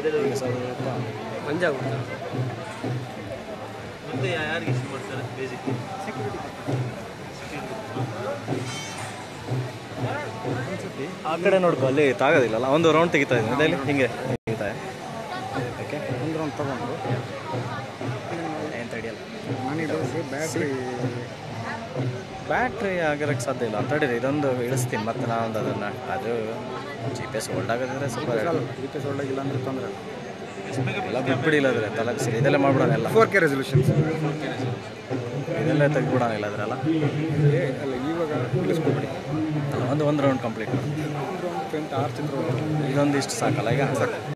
ಸ್ವಲ್ಪ ಮಂಜಾಗುತ್ತೆ ಮತ್ತೆ ಯಾರಿಗೆ ಇಷ್ಟ ಮಾಡ್ತಾರೆ ಬೇಸಿಕ್ ಆ ಕಡೆ ನೋಡ್ಕೊ ಅಲ್ಲಿ ತಾಗೋದಿಲ್ಲಲ್ಲ ಒಂದು ರೌಂಡ್ ತೆಗಿತಾ ಇದ್ದೀನಿ ಅದೇ ಹಿಂಗೆ ತೆಗಿತಾ ಓಕೆ ಒಂದು ರೌಂಡ್ ತಗೊಂಡು ಏನು ತಡಿಯಲ್ಲ ನಾನಿದು ಬ್ಯಾಟ್ರಿ ಬ್ಯಾಟ್ರಿ ಆಗಿರೋಕ್ಕೆ ಸಾಧ್ಯ ಇಲ್ಲ ತಡೀರಿ ಇದೊಂದು ಇಳಿಸ್ತೀನಿ ಮತ್ತೆ ನಾನೊಂದು ಅದನ್ನು ಅದು ಜಿ ಪಿ ಎಸ್ ಹೋಲ್ಡ್ ಆಗೋದಿದ್ರೆ ಸ್ವಲ್ಪ ಜಿ ಪಿ ಎಸ್ ಒಳ್ಳೆಗಿಲ್ಲ ಅಂದ್ರೆ ತೊಂದರೆ ಎಲ್ಲ ಬಿಟ್ಬಿಡಿ ಇಲ್ಲದ್ರೆ ತಲೆಗೆ ಸರಿ ಇದೆಲ್ಲ ಮಾಡ್ಬಿಡೋಣ ಎಲ್ಲ ಫೋರ್ ಕೆ ರೆಸಲ್ಯೂಷನ್ಸ್ ಇದೆಲ್ಲ ತೆಗ್ದ್ಬಿಡೋಣ ಇಲ್ಲದ್ರೆ ಅಲ್ಲ ಅಲ್ಲ ಇವಾಗ ಇಳಿಸ್ಕೊಬಿಡಿ ಅಲ್ಲ ಒಂದು ಒಂದು ರೌಂಡ್ ಕಂಪ್ಲೀಟ್ ಒಂದು ರೌಂಡ್ ಫ್ರಂಟ್ ಆರು ಚಿತ್ರ ಇದೊಂದು ಇಷ್ಟು ಸಾಕಲ್ಲ ಈಗ